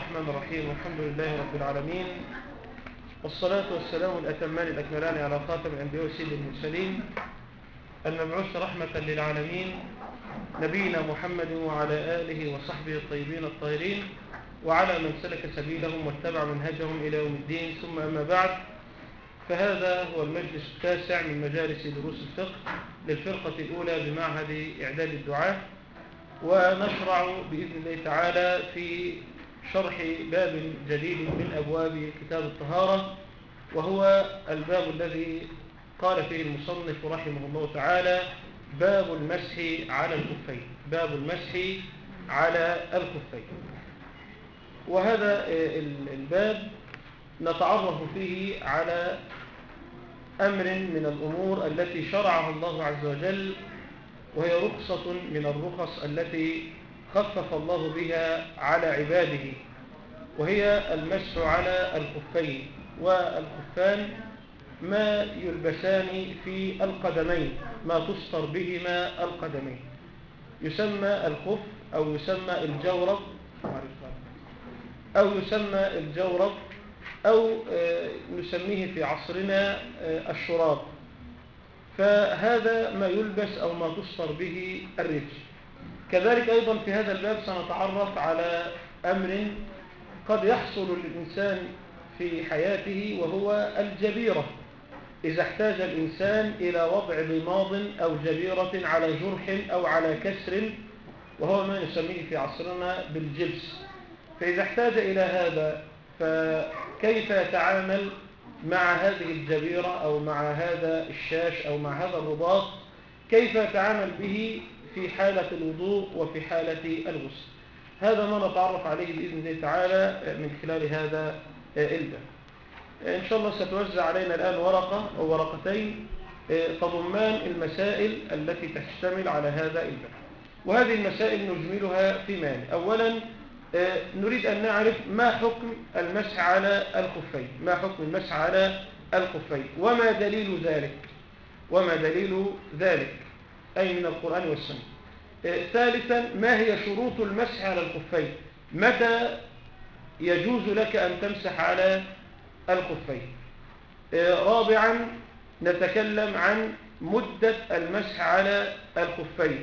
الرحمن الرحيم والحمد لله رب العالمين والصلاة والسلام الأتمان الأكملان على خاتم الأنبياء وسيد المرسلين المبعوث رحمة للعالمين نبينا محمد وعلى آله وصحبه الطيبين الطاهرين وعلى من سلك سبيلهم واتبع منهجهم إلى يوم الدين ثم أما بعد فهذا هو المجلس التاسع من مجالس دروس الفقه للفرقة الأولى بمعهد إعداد الدعاة ونشرع بإذن الله تعالى في شرح باب جديد من أبواب كتاب الطهارة وهو الباب الذي قال فيه المصنف رحمه الله تعالى باب المسح على الكفين باب المسح على الكفين وهذا الباب نتعرف فيه على أمر من الأمور التي شرعها الله عز وجل وهي رخصة من الرخص التي خفف الله بها على عباده وهي المسح على الخفين والخفان ما يلبسان في القدمين ما تستر بهما القدمين يسمى الخف أو يسمى الجورب أو يسمى الجورب أو نسميه في عصرنا الشراب فهذا ما يلبس أو ما تستر به الرجل كذلك أيضا في هذا الباب سنتعرف على أمر قد يحصل للإنسان في حياته وهو الجبيرة إذا احتاج الإنسان إلى وضع ضماض أو جبيرة على جرح أو على كسر وهو ما نسميه في عصرنا بالجبس فإذا احتاج إلى هذا فكيف يتعامل مع هذه الجبيرة أو مع هذا الشاش أو مع هذا الرباط كيف يتعامل به في حالة الوضوء وفي حالة الغسل هذا ما نتعرف عليه بإذن الله تعالى من خلال هذا الباب إن شاء الله ستوزع علينا الآن ورقة أو ورقتين تضمان المسائل التي تشتمل على هذا الباب وهذه المسائل نجملها في مال أولا نريد أن نعرف ما حكم المسح على الخفين ما حكم المسح على الخفين وما دليل ذلك وما دليل ذلك أي من القرآن والسنة ثالثا ما هي شروط المسح على الخفين متى يجوز لك أن تمسح على الخفين رابعا نتكلم عن مدة المسح على الخفين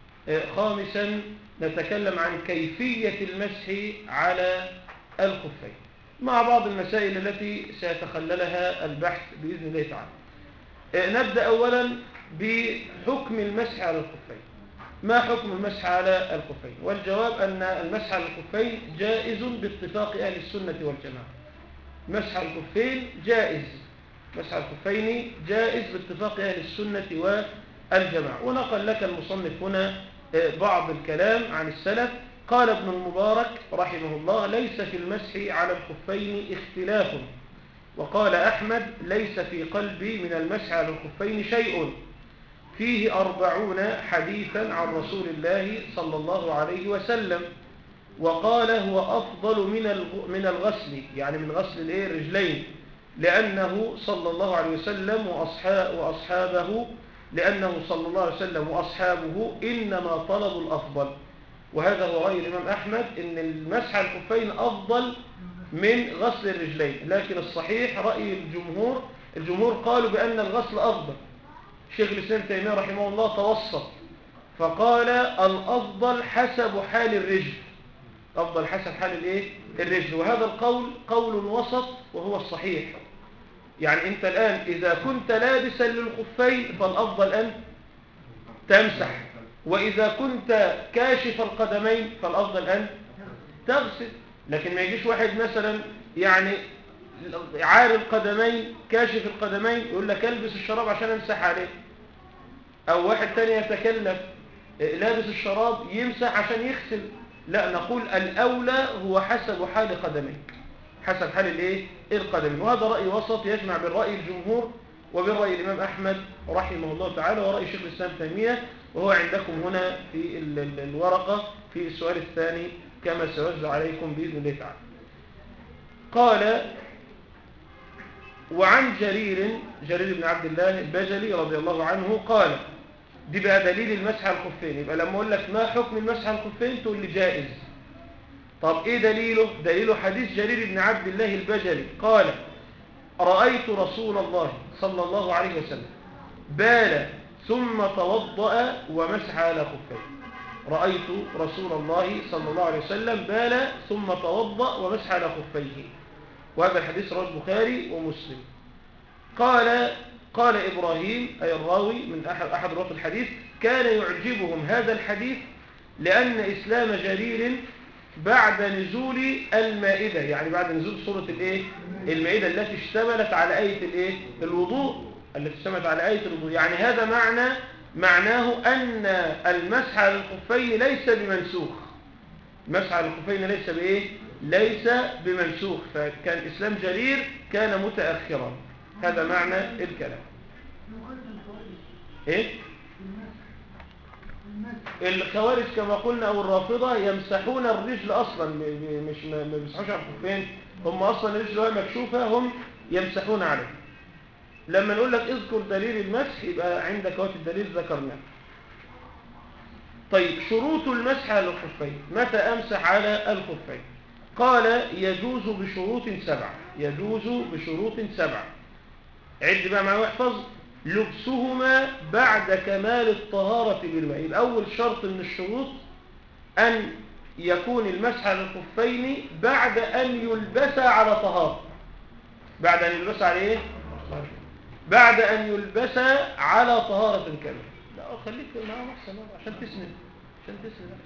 خامسا نتكلم عن كيفية المسح على الخفين مع بعض المسائل التي سيتخللها البحث بإذن الله تعالى نبدأ أولا بحكم المسح على الخفين ما حكم المسح على الخفين والجواب أن المسح على الخفين جائز باتفاق أهل السنة والجماعة مسح على الخفين جائز مسح على الخفين جائز باتفاق أهل السنة والجماعة ونقل لك المصنف هنا بعض الكلام عن السلف قال ابن المبارك رحمه الله ليس في المسح على الخفين اختلاف وقال أحمد ليس في قلبي من المسح على الخفين شيء فيه أربعون حديثا عن رسول الله صلى الله عليه وسلم وقال هو أفضل من من الغسل يعني من غسل الايه الرجلين لأنه صلى الله عليه وسلم وأصحابه لأنه صلى الله عليه وسلم وأصحابه إنما طلبوا الأفضل وهذا هو رأي الإمام أحمد إن المسح على الخفين أفضل من غسل الرجلين لكن الصحيح رأي الجمهور الجمهور قالوا بأن الغسل أفضل شيخ الإسلام تيمية رحمه الله توسط فقال الأفضل حسب حال الرجل أفضل حسب حال الإيه؟ الرجل وهذا القول قول وسط وهو الصحيح يعني أنت الآن إذا كنت لابسا للخفين فالأفضل أن تمسح وإذا كنت كاشف القدمين فالأفضل أن تغسل لكن ما يجيش واحد مثلا يعني عار القدمين كاشف القدمين يقول لك البس الشراب عشان امسح عليه او واحد تاني يتكلف لابس الشراب يمسح عشان يغسل لا نقول الاولى هو حسب حال قدميك حسب حال الايه القدمين وهذا راي وسط يجمع بين راي الجمهور وبين راي الامام احمد رحمه الله تعالى وراي شيخ الاسلام تيميه وهو عندكم هنا في الورقه في السؤال الثاني كما سيوزع عليكم باذن الله تعالى قال وعن جرير جرير بن عبد الله البجلي رضي الله عنه قال دي بقى دليل المسح على الخفين يبقى لما اقول لك ما حكم المسح على الخفين تقول لي جائز طب ايه دليله دليله حديث جرير بن عبد الله البجلي قال رأيت رسول الله صلى الله عليه وسلم بال ثم توضأ ومسح على خفيه رأيت رسول الله صلى الله عليه وسلم بال ثم توضأ ومسح على خفيه وهذا الحديث رواه البخاري ومسلم قال قال إبراهيم أي الراوي من أحد, أحد رواة الحديث كان يعجبهم هذا الحديث لأن إسلام جرير بعد نزول المائدة يعني بعد نزول سورة الإيه؟ المائدة التي اشتملت على آية الإيه؟ الوضوء التي اشتملت على آية الوضوء يعني هذا معنى معناه أن المسح على الخفين ليس بمنسوخ المسح على الخفين ليس بإيه؟ ليس بمنسوخ فكان إسلام جرير كان متأخرا هذا معنى الكلام إيه؟ الخوارج كما قلنا او الرافضة يمسحون الرجل اصلا مش ما بيمسحوش على الخفين هم اصلا الرجل وهي مكشوفة هم يمسحون عليه لما نقول لك اذكر دليل المسح يبقى عندك وقت الدليل ذكرناه طيب شروط المسح على الخفين متى امسح على الخفين قال يجوز بشروط سبعة يجوز بشروط سبعة عد بقى معاه واحفظ لبسهما بعد كمال الطهارة بالماء الأول شرط من الشروط أن يكون المسح على الخفين بعد أن يلبس على طهارة بعد أن يلبس على إيه؟ بعد أن يلبس على طهارة كاملة لا خليك معاه أحسن عشان تسند عشان تسند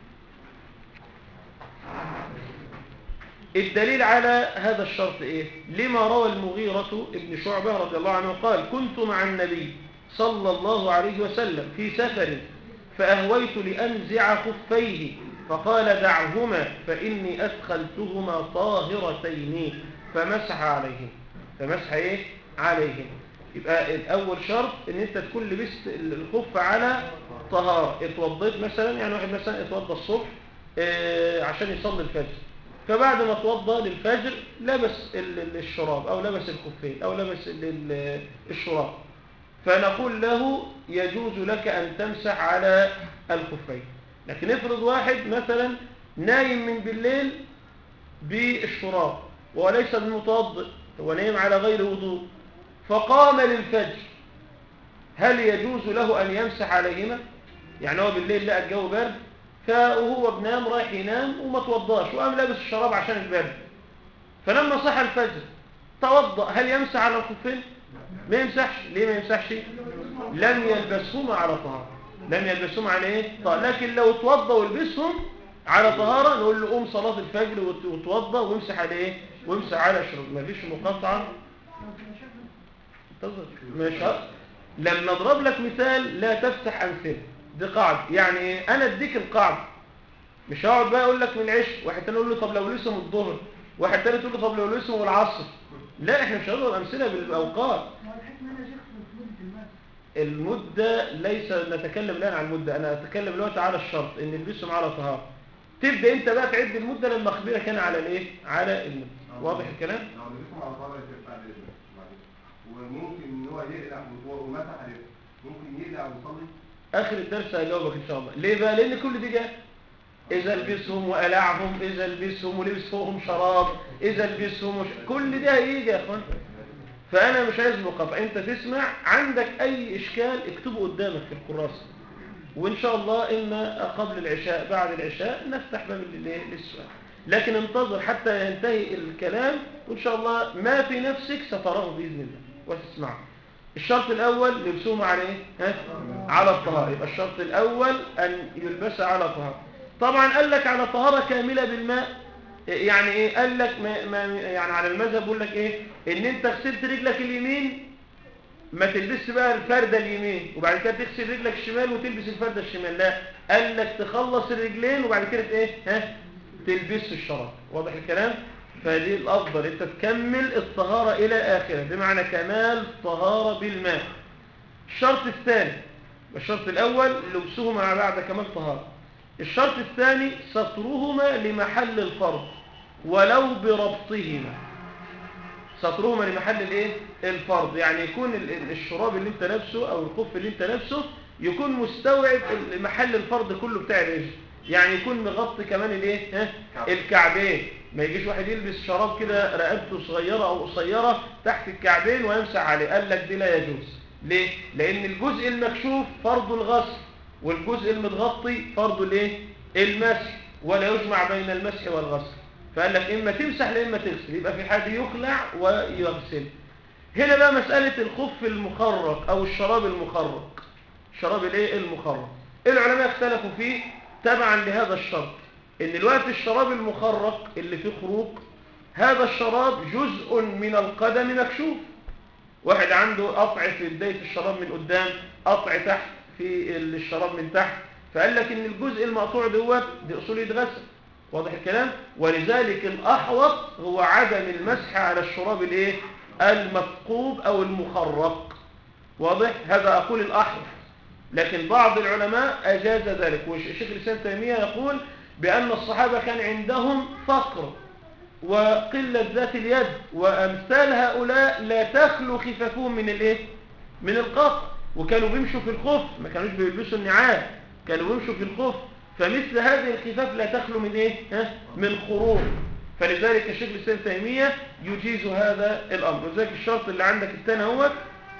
الدليل على هذا الشرط ايه لما روى المغيرة ابن شعبة رضي الله عنه قال كنت مع النبي صلى الله عليه وسلم في سفر فأهويت لأنزع خفيه فقال دعهما فإني أدخلتهما طاهرتين فمسح عليهم فمسح ايه عليهم يبقى الأول شرط ان انت تكون لبست الخف على طهارة اتوضيت مثلا يعني واحد مثلا اتوضى الصبح اه عشان يصلي الفجر فبعد ما توضى للفجر لبس الشراب أو لبس الخفين أو لبس الشراب فنقول له يجوز لك أن تمسح على الخفين لكن افرض واحد مثلا نايم من بالليل بالشراب وهو ليس بمتوضئ هو نايم على غير وضوء فقام للفجر هل يجوز له أن يمسح عليهما يعني هو بالليل لقى الجو برد فهو بنام رايح ينام وما توضاش وقام لابس الشراب عشان البرد فلما صحى الفجر توضأ هل يمسح على الخفين ما يمسحش ليه ما يمسحش لم يلبسهما على طهارة لم يلبسهما على ايه طيب لكن لو توضى والبسهم على طهارة نقول له قوم صلاة الفجر وتوضى وامسح على ايه وامسح على الشراب ما فيش مقاطعة مش لما اضرب لك مثال لا تفتح امثله دي قاعدة يعني ايه انا اديك القاعدة مش هقعد بقى اقول لك من العشاء واحد تاني يقول له طب لو لسه من الظهر واحد تاني تقول له طب لو لسه من العصر لا احنا مش هنضرب امثله بالاوقات المدة ليس نتكلم الان عن المدة انا اتكلم دلوقتي على الشرط ان البسهم على طهارة تبدا انت بقى تعد المدة لما اخبرك انا على الايه على المدة واضح الكلام وممكن ان هو يقلع ومسح عليه ممكن يقلع ويصلي اخر الدرس هجاوبك ان شاء الله ليه بقى لان كل دي جاء اذا لبسهم وقلعهم اذا لبسهم ولبس فوقهم شراب اذا لبسهم وش... كل ده هيجي يا اخوان فانا مش عايز مقاطعه انت تسمع عندك اي اشكال اكتبه قدامك في الكراسه وان شاء الله اما قبل العشاء بعد العشاء نفتح باب للسؤال لكن انتظر حتى ينتهي الكلام وان شاء الله ما في نفسك ستراه باذن الله وتسمعه الشرط الأول لبسوه على إيه؟ ها؟ على الطهارة يبقى الشرط الأول أن يلبس على طهارة طبعا قال لك على طهارة كاملة بالماء يعني إيه قال لك ما ما يعني على المذهب بيقول لك إيه إن أنت غسلت رجلك اليمين ما تلبسش بقى الفردة اليمين وبعد كده تغسل رجلك الشمال وتلبس الفردة الشمال لا قال لك تخلص الرجلين وبعد كده إيه ها تلبس الشراب واضح الكلام فدي الأفضل أنت تكمل الطهارة إلى آخره بمعنى كمال طهارة بالماء الشرط الثاني الشرط الأول لبسهما بعد كمال طهارة الشرط الثاني سطرهما لمحل الفرض ولو بربطهما سطرهما لمحل الايه الفرض يعني يكون الشراب اللي انت لابسه او الخف اللي انت لابسه يكون مستوعب محل الفرض كله بتاع الرجل يعني يكون مغطي كمان الايه ها الكعبين ما يجيش واحد يلبس شراب كده رقبته صغيره او قصيره تحت الكعبين ويمسح عليه قال لك دي لا يجوز ليه لان الجزء المكشوف فرض الغسل والجزء المتغطي فرض الايه المسح ولا يجمع بين المسح والغسل فقال لك اما تمسح لا اما تغسل يبقى في حد يخلع ويغسل هنا بقى مسألة الخف المخرق او الشراب المخرق الشراب الايه المخرق العلماء اختلفوا فيه تبعا لهذا الشرط ان الوقت الشراب المخرق اللي فيه خروق هذا الشراب جزء من القدم مكشوف واحد عنده قطع في بداية الشراب من قدام قطع تحت في الشراب من تحت فقال لك ان الجزء المقطوع دوت دي اصول يتغسل واضح الكلام ولذلك الاحوط هو عدم المسح على الشراب الايه المثقوب او المخرق واضح هذا اقول الاحوط لكن بعض العلماء اجاز ذلك والشيخ الاسلام تيميه يقول بان الصحابه كان عندهم فقر وقله ذات اليد وامثال هؤلاء لا تخلو خفافهم من الايه من القطع وكانوا بيمشوا في الخف ما كانوش بيلبسوا النعال كانوا بيمشوا في الخف فمثل هذه الخفاف لا تخلو من ايه ها؟ من خروج فلذلك الشيخ الاسلام تيميه يجيز هذا الامر وذلك الشرط اللي عندك الثاني هو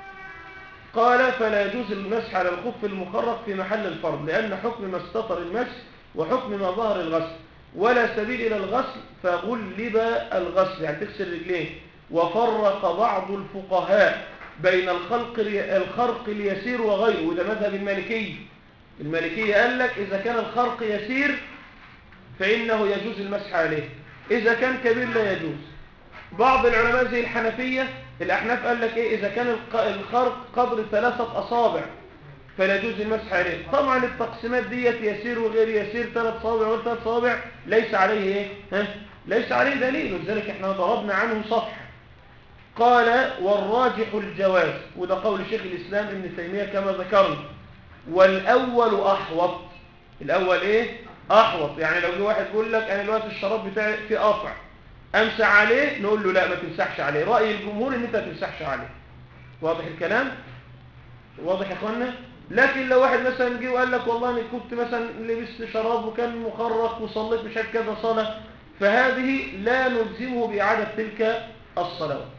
قال فلا يجوز المسح على الخف المخرق في محل الفرض لان حكم ما استطر المسح وحكم ما ظهر الغسل ولا سبيل الى الغسل فغلب الغسل يعني تغسل رجليه وفرق بعض الفقهاء بين الخلق الخرق اليسير وغيره وده مذهب المالكيه المالكية قال لك إذا كان الخرق يسير فإنه يجوز المسح عليه إذا كان كبير لا يجوز بعض العلماء زي الحنفية الأحناف قال لك إيه إذا كان الخرق قدر ثلاثة أصابع فلا يجوز المسح عليه طبعا التقسيمات ديت يسير وغير يسير ثلاث صوابع وثلاث صوابع ليس عليه إيه ها؟ ليس عليه دليل ولذلك احنا ضربنا عنه صفحة قال والراجح الجواز وده قول شيخ الإسلام ابن تيمية كما ذكرنا والأول أحوط الأول إيه أحوط يعني لو جه واحد يقول لك أنا دلوقتي الشراب بتاعي في قطع أمسح عليه نقول له لا ما تمسحش عليه رأي الجمهور إن أنت ما تمسحش عليه واضح الكلام واضح يا اخوانا لكن لو واحد مثلا جه وقال لك والله انا كنت مثلا لبست شراب وكان مخرق وصليت مش عارف كذا صلاه فهذه لا نلزمه باعاده تلك الصلوات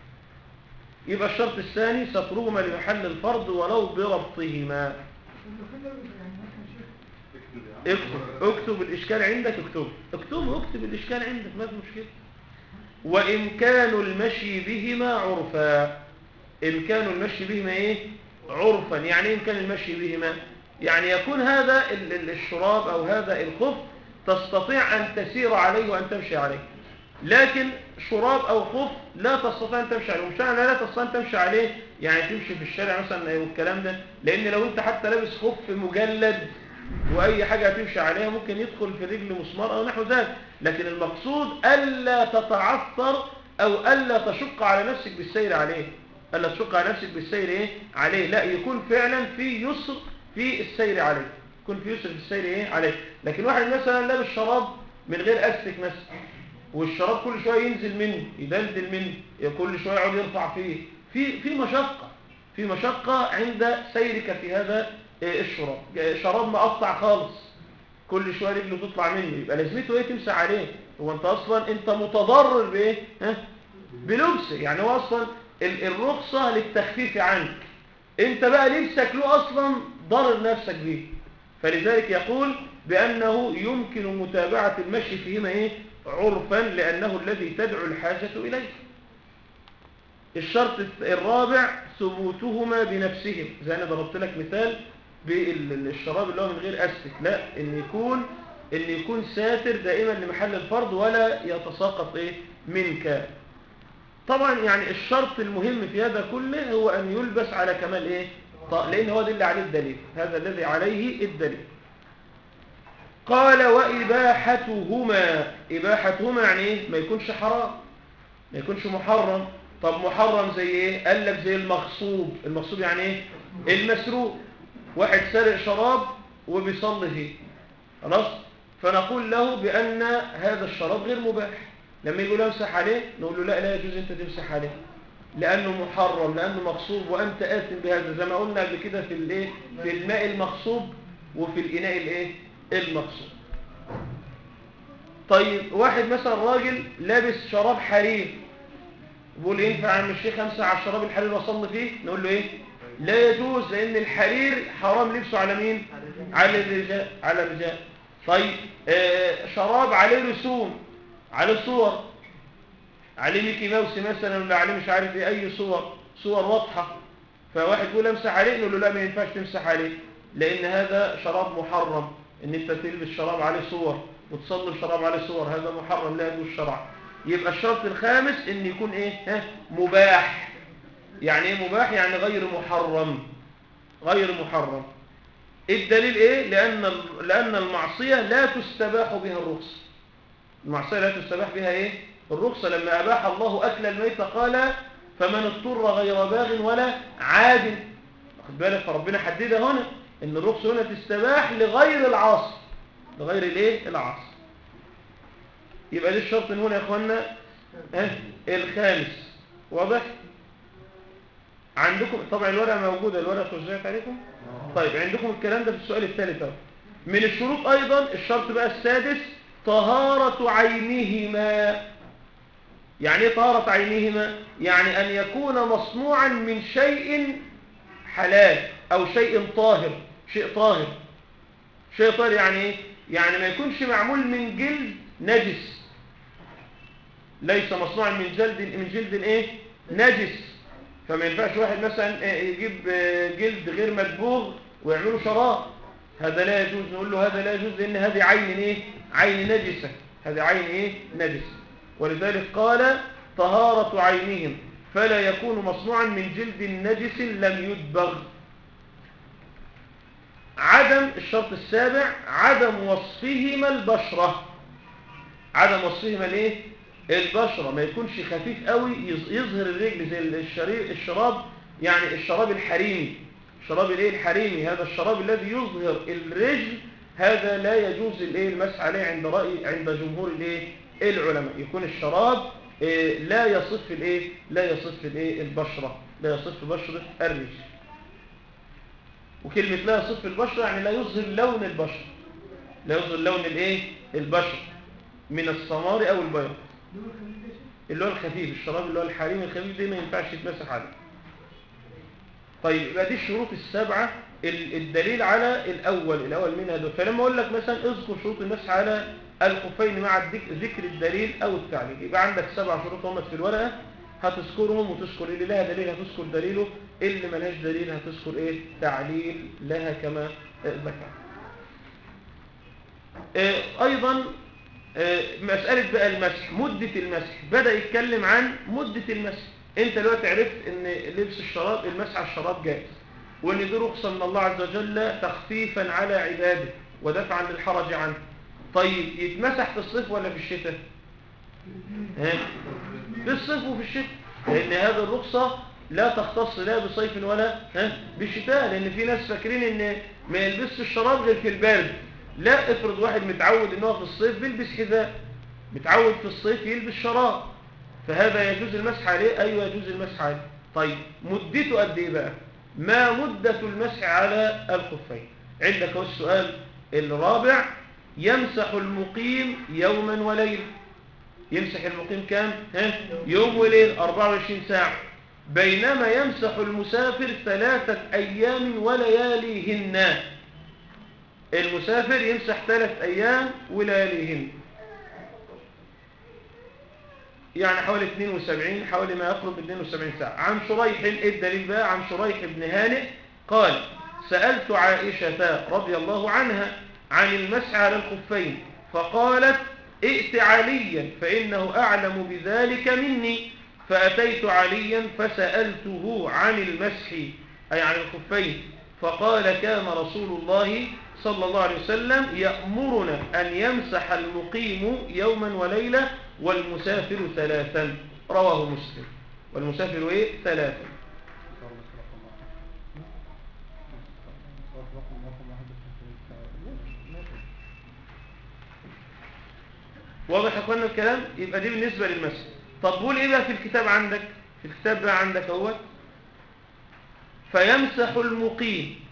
يبقى الشرط الثاني سترهما لمحل الفرض ولو بربطهما اكتب اكتب الاشكال عندك اكتب اكتب اكتب الاشكال عندك ما في مشكله وامكان المشي بهما عرفا امكان المشي بهما ايه عرفا يعني ايه امكان المشي بهما يعني يكون هذا الشراب او هذا الخف تستطيع ان تسير عليه وان تمشي عليه لكن شراب او خف لا تستطيع ان تمشي عليه مش معنى لا تستطيع ان تمشي عليه يعني تمشي في الشارع مثلا والكلام ده لان لو انت حتى لابس خف مجلد واي حاجه هتمشي عليها ممكن يدخل في رجل مسمار او نحو ذلك لكن المقصود الا تتعثر او الا تشق على نفسك بالسير عليه الا تشق على نفسك بالسير ايه عليه لا يكون فعلا في يسر في السير عليه يكون في يسر في السير ايه عليه لكن واحد مثلا لابس شراب من غير استك مثلا والشراب كل شويه ينزل منه يدلدل منه كل شويه يقعد يرفع فيه في في مشقه في مشقه عند سيرك في هذا الشراب شراب مقطع خالص كل شويه رجله تطلع منه يبقى لازمته ايه تمسح عليه هو انت اصلا انت متضرر بايه ها بلبسه يعني هو اصلا الرخصه للتخفيف عنك انت بقى لبسك له اصلا ضرر نفسك بيه فلذلك يقول بانه يمكن متابعه المشي فيهما ايه عرفا لانه الذي تدعو الحاجه اليه الشرط الرابع ثبوتهما بنفسهم زي انا ضربت لك مثال بالشراب اللي هو من غير استك لا ان يكون ان يكون ساتر دائما لمحل الفرض ولا يتساقط ايه منك طبعا يعني الشرط المهم في هذا كله هو ان يلبس على كمال ايه لان هو ده اللي عليه الدليل هذا الذي عليه الدليل قال واباحتهما اباحتهما يعني ايه ما يكونش حرام ما يكونش محرم طب محرم زي ايه قال لك زي المغصوب المغصوب يعني ايه المسروق واحد سرق شراب وبيصلي فيه خلاص فنقول له بأن هذا الشراب غير مباح لما يقول امسح عليه نقول له لا لا يجوز انت تمسح عليه لانه محرم لانه مغصوب وانت آثم بهذا زي ما قلنا قبل كده في الايه في الماء المغصوب وفي الاناء الايه المغصوب طيب واحد مثلا راجل لابس شراب حرير بيقول ينفع يا عم الشيخ امسح على الشراب الحرير واصلي فيه نقول له ايه لا يجوز لان الحرير حرام لبسه على مين على الرجال على الرجال طيب آه شراب عليه رسوم عليه صور عليه ميكي ماوس مثلا ولا عليه مش عارف ايه اي صور صور واضحه فواحد يقول امسح عليه نقول له لا ما ينفعش تمسح عليه لان هذا شراب محرم ان انت تلبس شراب عليه صور وتصلي بشراب عليه صور هذا محرم لا يجوز شرعا يبقى الشرط الخامس ان يكون ايه ها مباح يعني ايه مباح يعني غير محرم غير محرم الدليل ايه لان لان المعصيه لا تستباح بها الرخصه المعصيه لا تستباح بها ايه الرخصه لما اباح الله اكل الميت قال فمن اضطر غير باغ ولا عاد واخد بالك فربنا حددها هنا ان الرخصه هنا تستباح لغير العاصي لغير الايه العاصي يبقى ده الشرط هنا يا اخوانا اه الخامس واضح عندكم طبعا الورقه موجوده الورقه توزعت عليكم طيب عندكم الكلام ده في السؤال الثالث اهو من الشروط ايضا الشرط بقى السادس طهاره عينهما يعني ايه طهاره عينهما يعني ان يكون مصنوعا من شيء حلال او شيء طاهر شيء طاهر شيء طاهر يعني ايه يعني ما يكونش معمول من جلد نجس ليس مصنوعا من جلد من جلد ايه نجس فما ينفعش واحد مثلا يجيب جلد غير مدبوغ ويعمله شراب هذا لا يجوز نقول له هذا لا يجوز لان هذه عين ايه عين نجسه هذه عين ايه نجسه ولذلك قال طهارة عينهم فلا يكون مصنوعا من جلد نجس لم يدبغ عدم الشرط السابع عدم وصفهما البشرة عدم وصفهما الايه البشرة ما يكونش خفيف قوي يظهر الرجل زي الشرير الشراب يعني الشراب الحريمي الشراب الايه الحريمي هذا الشراب الذي يظهر الرجل هذا لا يجوز الايه المسح عليه عند رأي عند جمهور الايه العلماء يكون الشراب إيه لا يصف الايه لا يصف الايه البشرة لا يصف بشرة الرجل وكلمة لا يصف البشرة يعني لا يظهر لون البشرة لا يظهر لون الايه البشرة من السمار او البيض اللي هو الخفيف الشراب اللي هو الحريم الخفيف ده ما ينفعش يتمسح عليه طيب يبقى دي الشروط السبعة الدليل على الأول الأول منها دول فلما أقول لك مثلا اذكر شروط المسح على الخفين مع ذكر الدليل أو التعليل يبقى عندك سبع شروط هم في الورقة هتذكرهم وتذكر اللي لها دليل هتذكر دليله اللي ملهاش دليل هتذكر ايه تعليل لها كما ذكر ايضا مسألة بقى المسح مدة المسح بدأ يتكلم عن مدة المسح انت دلوقتي عرفت ان لبس الشراب المسح على الشراب جائز وان دي رخصة من الله عز وجل تخفيفا على عباده ودفعا للحرج عنه طيب يتمسح في الصيف ولا في الشتاء ها في الصيف وفي الشتاء لان هذه الرخصة لا تختص لا بصيف ولا ها بالشتاء لان في ناس فاكرين ان ما يلبسش الشراب غير في البرد لا افرض واحد متعود ان هو في الصيف بيلبس حذاء متعود في الصيف يلبس شراب فهذا يجوز المسح عليه ايوه يجوز المسح عليه طيب مدته قد ايه بقى ما مدة المسح على الخفين عندك هو السؤال الرابع يمسح المقيم يوما وليلة يمسح المقيم كام ها يوم وليل 24 ساعة بينما يمسح المسافر ثلاثة أيام ولياليهن المسافر يمسح ثلاث أيام ولياليهن يعني حوالي 72 حوالي ما يقرب 72 ساعة عن شريح الدليل بقى عن شريح بن هانئ قال سألت عائشة رضي الله عنها عن المسح على الخفين فقالت ائت عليا فإنه أعلم بذلك مني فأتيت عليا فسألته عن المسح أي عن الخفين فقال كان رسول الله صلى الله عليه وسلم يأمرنا أن يمسح المقيم يوما وليلة والمسافر ثلاثا رواه مسلم والمسافر ايه ثلاثا واضح يا اخوانا الكلام يبقى دي بالنسبة للمسح طب قول ايه بقى في الكتاب عندك في الكتاب بقى عندك اهوت فيمسح المقيم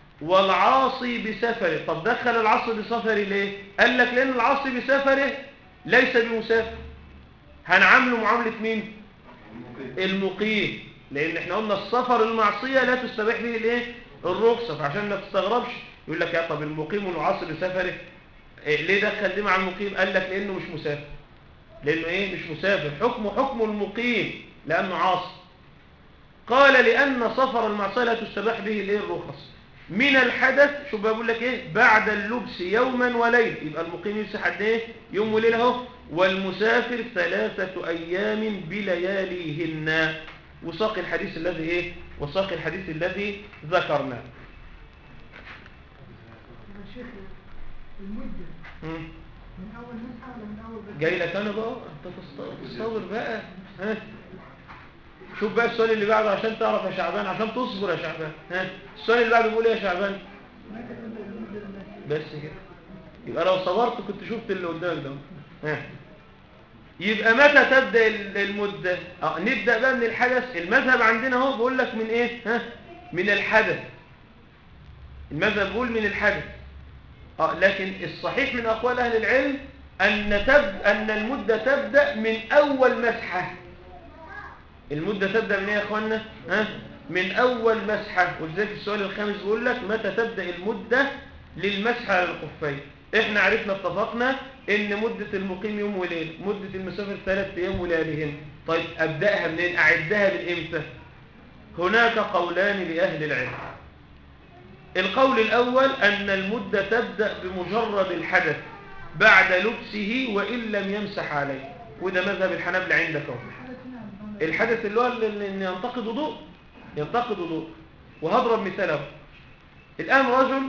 والعاصي بسفره طب دخل العاصي بسفره ليه قال لك لان العاصي بسفره ليس بمسافر هنعامله معاملة مين المقيم لان احنا قلنا السفر المعصية لا تستبيح به الايه الرخصة فعشان ما تستغربش يقول لك يا طب المقيم والعاصي بسفره إيه ليه دخل دي مع المقيم قال لك لانه مش مسافر لانه ايه مش مسافر حكمه حكم المقيم لانه عاصي قال لان سفر المعصية لا تستباح به الايه الرخص من الحدث شوف بقول لك ايه بعد اللبس يوما وليلة يبقى المقيم يمسح قد ايه يوم وليلة اهو والمسافر ثلاثة ايام بلياليهن وساق الحديث الذي ايه وساق الحديث الذي ذكرناه يا شيخ المدة مم. من أول مسحة ولا من أول بس؟ جاي لك انا بقى انت تست- تصور بقى ها شوف بقى السؤال اللي بعده عشان تعرف يا شعبان عشان تصبر يا شعبان ها السؤال اللي بعده بيقول ايه يا شعبان متى تبدأ المدة المسحة؟ بس كده يبقى لو صبرت كنت شفت اللي قدامك ده ها يبقى متى تبدا ال- المده اه نبدا بقى من الحدث المذهب عندنا اهو بيقول لك من ايه ها من الحدث المذهب بيقول من الحدث اه لكن الصحيح من اقوال اهل العلم ان تب ان المده تبدا من اول مسحه المده تبدا من ايه يا اخوانا ها من اول مسحه ولذلك السؤال الخامس بيقول لك متى تبدا المده للمسح على الخفين احنا عرفنا اتفقنا ان مده المقيم يوم وليله مده المسافر ثلاث ايام ولياليهن طيب ابداها منين اعدها من امتى هناك قولان لاهل العلم القول الأول أن المدة تبدأ بمجرد الحدث بعد لبسه وإن لم يمسح عليه وده مذهب الحنابلة عندك اهو الحدث هنا عن ضمن- الحدث اللي هو اللي اللي ينتقد وضوء ينتقد وضوء وهضرب مثال اهو الآن رجل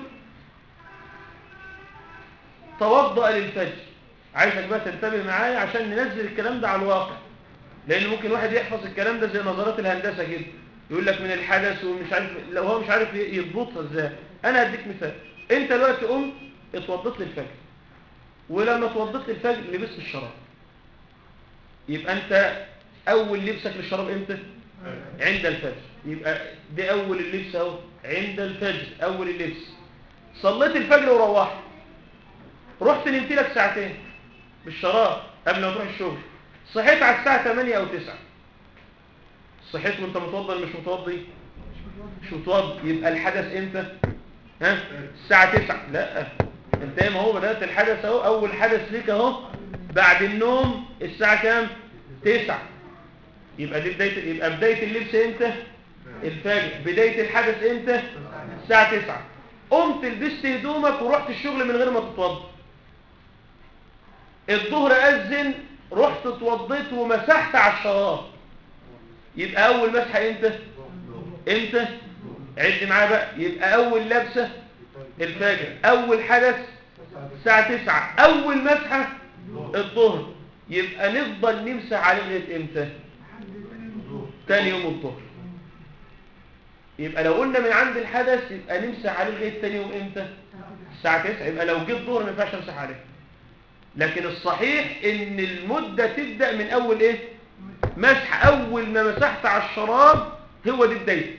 توضأ للفجر عايزك بقى تنتبه معايا عشان ننزل الكلام ده على الواقع لأن ممكن واحد يحفظ الكلام ده زي نظرات الهندسة كده يقول لك من الحدث ومش عارف لو هو مش عارف يضبطها ازاي انا هديك مثال انت دلوقتي قمت اتوضيت للفجر ولما اتوضيت للفجر لبست الشراب يبقى انت اول لبسك للشراب امتى عند الفجر يبقى دي اول اللبس اهو عند الفجر اول اللبس صليت الفجر وروحت رحت نمت لك ساعتين بالشراب قبل ما تروح الشغل صحيت على الساعه 8 او 9 صحيت وانت متوضى ولا مش متوضي مش متوضي. مش متوضي يبقى الحدث امتى ها الساعه 9 لا انت ما هو بدات الحدث اهو اول حدث ليك اهو بعد النوم الساعه كام 9 يبقى دي بدايه يبقى بدايه اللبس امتى الفجر بدايه الحدث امتى الساعه 9 قمت لبست هدومك ورحت الشغل من غير ما تتوضى الظهر اذن رحت اتوضيت ومسحت على الشراب يبقى اول مسحه امتى امتى عد معايا بقى يبقى اول لبسه الفجر اول حدث الساعه 9 اول مسحه الظهر يبقى نفضل نمسح عليه لغايه امتى تاني يوم الظهر يبقى لو قلنا من عند الحدث يبقى نمسح عليه لغايه تاني يوم امتى الساعه 9 يبقى لو جه الظهر ما ينفعش امسح عليه لكن الصحيح ان المده تبدا من اول ايه مسح اول ما مسحت على الشراب هو دي بدايتك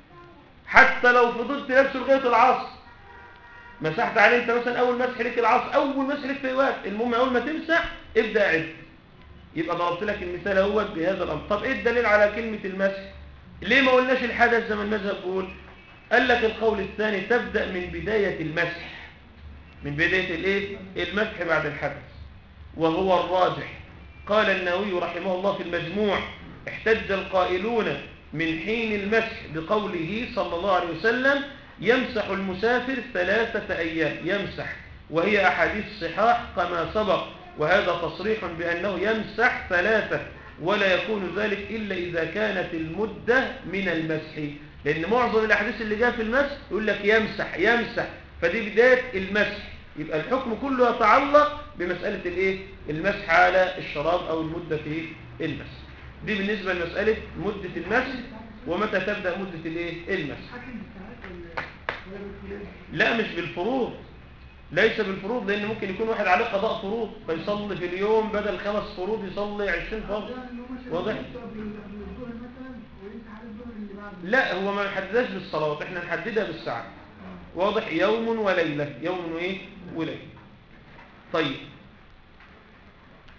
حتى لو فضلت لابسه لغايه العصر مسحت عليه انت مثلا اول مسح ليك العصر اول مسح ليك في وقت المهم اول ما تمسح ابدا عد يبقى ضربت لك المثال اهوت بهذا الامر طب ايه الدليل على كلمه المسح ليه ما قلناش الحدث زي ما المذهب بيقول قال لك القول الثاني تبدا من بدايه المسح من بدايه الايه المسح بعد الحدث وهو الراجح قال النووي رحمه الله في المجموع احتج القائلون من حين المسح بقوله صلى الله عليه وسلم يمسح المسافر ثلاثة أيام يمسح وهي أحاديث صحاح كما سبق وهذا تصريح بأنه يمسح ثلاثة ولا يكون ذلك إلا إذا كانت المدة من المسح لأن معظم الأحاديث اللي جاء في المسح يقول لك يمسح يمسح فدي بداية المسح يبقى الحكم كله يتعلق بمسألة الايه المسح على الشراب أو المدة في المسح دي بالنسبة لمسألة مدة المسح ومتى تبدأ مدة الايه المسح حاكم بالساعات ولا ولا بالفلوس؟ لا مش بالفروض ليس بالفروض لأن ممكن يكون واحد عليه قضاء فروض فيصلي في اليوم بدل خمس فروض يصلي 20 فرض ده اللي هو مثلا واضح. يمسح قبل قبل الظهر مثلا ويمسح على الظهر اللي بعده لا هو ما نحددهاش بالصلوات احنا نحددها بالساعات واضح يوم وليلة يوم وايه وليلة طيب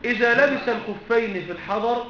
إذا لبس الخفين في الحضر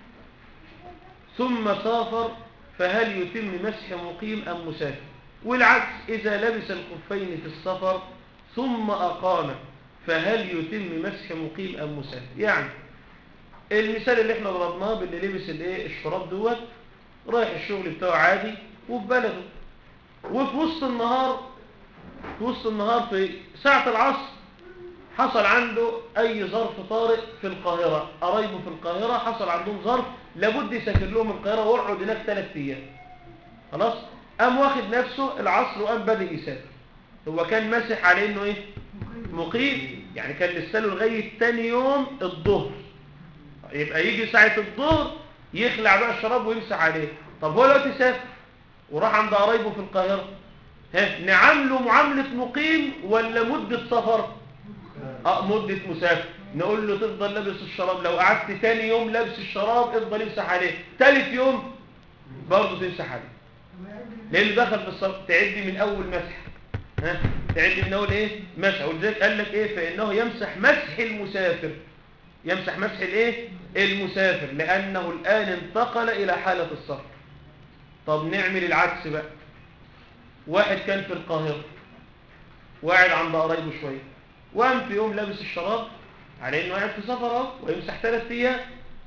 ثم سافر فهل يتم مسح مقيم أم مسافر والعكس إذا لبس الخفين في السفر ثم أقام فهل يتم مسح مقيم أم مسافر يعني المثال اللي احنا ضربناه باللي لبس الايه الشراب دوت رايح الشغل بتاعه عادي وفي بلده وفي وسط النهار في وسط النهار في ساعة العصر حصل عنده أي ظرف طارئ في القاهرة قرايبه في القاهرة حصل عندهم ظرف لابد يسافر لهم القاهرة ويقعد هناك ثلاث أيام خلاص قام واخد نفسه العصر وقام بدأ يسافر هو كان ماسح عليه انه ايه مقيم يعني كان لسه له لغايه تاني يوم الظهر يبقى يجي ساعه الظهر يخلع بقى الشراب ويمسح عليه طب هو دلوقتي سافر وراح عند قرايبه في القاهره ها نعامله معامله مقيم ولا مده سفر اه مده مسافر نقول له تفضل لابس الشراب لو قعدت تاني يوم لابس الشراب افضل امسح عليه تالت يوم برضه تمسح عليه لانه دخل في الصف تعدي من اول مسح ها تعدي من اول ايه مسح ولذلك قال لك ايه فانه يمسح مسح المسافر يمسح مسح الايه المسافر لانه الان انتقل الى حاله السفر طب نعمل العكس بقى واحد كان في القاهره وقاعد عند قرايبه شويه وقام في يوم لابس الشراب على انه قاعد في سفر اهو ويمسح ثلاث ايام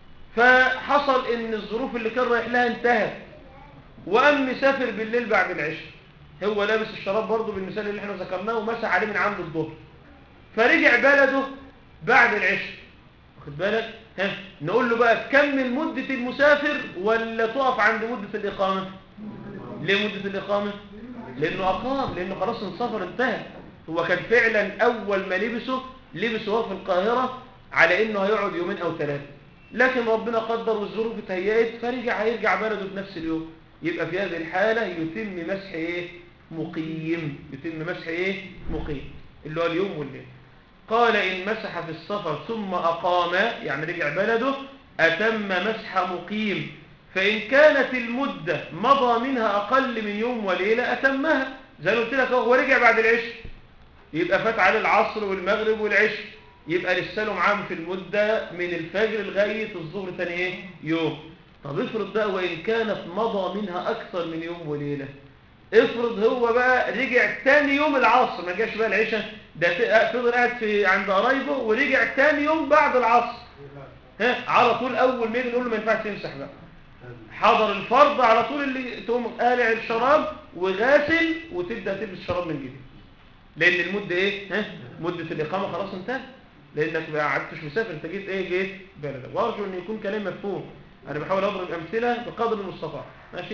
فحصل ان الظروف اللي كان رايح لها انتهت وقام مسافر بالليل بعد العشاء هو لابس الشراب برضه بالمثال اللي احنا ذكرناه ومسح عليه من عند الظهر فرجع بلده بعد العشاء واخد بالك ها نقول له بقى تكمل مدة المسافر ولا تقف عند مدة الإقامة ليه مدة الإقامة لأنه أقام لأنه خلاص السفر انتهى هو كان فعلا أول ما لبسه لبسه هو في القاهرة على إنه هيقعد يومين أو ثلاثة لكن ربنا قدر والظروف اتهيأت فرجع هيرجع بلده في نفس اليوم يبقى في هذه الحالة يتم مسح ايه مقيم يتم مسح ايه مقيم اللي هو اليوم والليل قال إن مسح في السفر ثم أقام يعني رجع بلده أتم مسح مقيم فإن كانت المدة مضى منها أقل من يوم وليلة أتمها زي ما قلت لك هو رجع بعد العشاء يبقى فات على العصر والمغرب والعشاء يبقى لسه له معاهم في المدة من الفجر لغاية الظهر ثاني ايه يوم طب افرض بقى وإن كانت مضى منها أكثر من يوم وليلة افرض هو بقى رجع تاني يوم العصر ما جاش بقى العشاء ده فضل قاعد في عند قرايبه ورجع تاني يوم بعد العصر ها على طول أول ما يجي نقول له ما ينفعش تمسح بقى حضر الفرض على طول اللي تقوم قالع الشراب وغاسل وتبدأ تلبس الشراب من جديد لأن المدة ايه ها مدة الإقامة خلاص انتهت لأنك ما قعدتش مسافر انت جيت ايه جيت بلدك وارجو ان يكون كلام مفهوم انا بحاول اضرب امثله بقدر المستطاع ماشي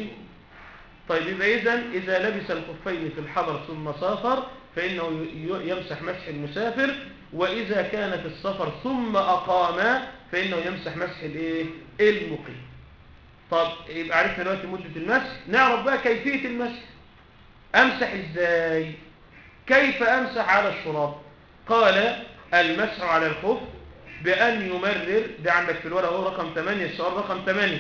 طيب يبقى اذا اذا لبس الخفين في الحضر ثم سافر فانه يمسح مسح المسافر واذا كان في السفر ثم اقام فانه يمسح مسح الايه المقيم طب يبقى عرفنا دلوقتي مده المسح نعرف بقى كيفيه المسح امسح ازاي كيف امسح على الشراب قال المسح على الخف بأن يمرر ده عندك في الورقة هو رقم 8 السؤال رقم 8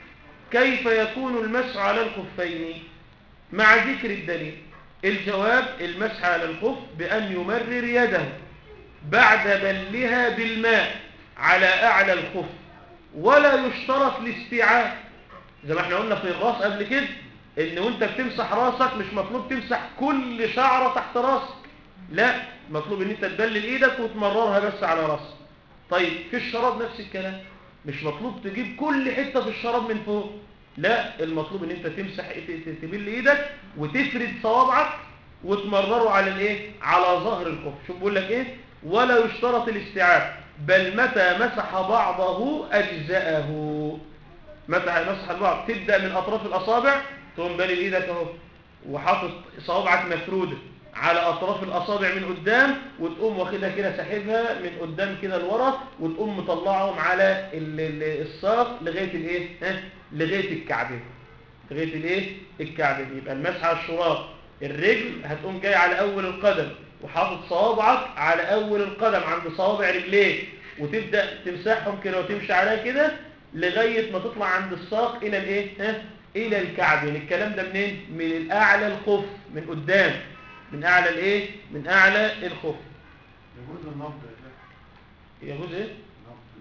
كيف يكون المسح على الخفين مع ذكر الدليل الجواب المسح على الخف بأن يمرر يده بعد بلها بالماء على أعلى الخف ولا يشترط الاستيعاب زي ما احنا قلنا في الراس قبل كده ان وانت بتمسح راسك مش مطلوب تمسح كل شعرة تحت راسك لا مطلوب ان انت تبلل ايدك وتمررها بس على راسك طيب في الشراب نفس الكلام مش مطلوب تجيب كل حتة في الشراب من فوق لا المطلوب ان انت تمسح تبل ايدك وتفرد صوابعك وتمرره على الايه على ظهر الخف شوف بيقول لك ايه ولا يشترط الاستيعاب بل متى مسح بعضه اجزاءه متى مسح البعض تبدا من اطراف الاصابع تقوم بلل ايدك اهو وحاطط صوابعك مفروده على اطراف الاصابع من قدام وتقوم واخدها كده ساحبها من قدام كده لورا وتقوم مطلعهم على الساق لغايه الايه ها لغايه الكعبين لغايه الايه الكعبين يبقى المسح على الشراب الرجل هتقوم جاي على اول القدم وحاطط صوابعك على اول القدم عند صوابع رجليك وتبدا تمسحهم كده وتمشي عليها كده لغايه ما تطلع عند الساق الى الايه ها الى الكعبين الكلام ده منين من الاعلى الخف من قدام من اعلى الايه من اعلى الخف يجوز النبض يا شيخ يجوز ايه النبض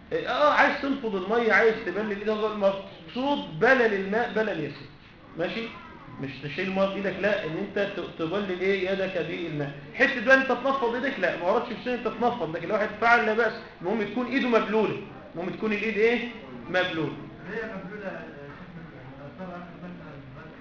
اه عايز تنفض الميه عايز تبلل ايدك هو المقصود بلل الماء بلل يسير ماشي مش تشيل الميه بايدك لا ان انت ت- تبلل ايه يدك بالماء حته بقى انت تنفض ايدك لا ما وردش في السنه انت تنفض لكن لو واحد فعل لا باس المهم تكون ايده مبلوله المهم تكون الايد ايه مبلوله هي مبلولة أثار آخر مثلا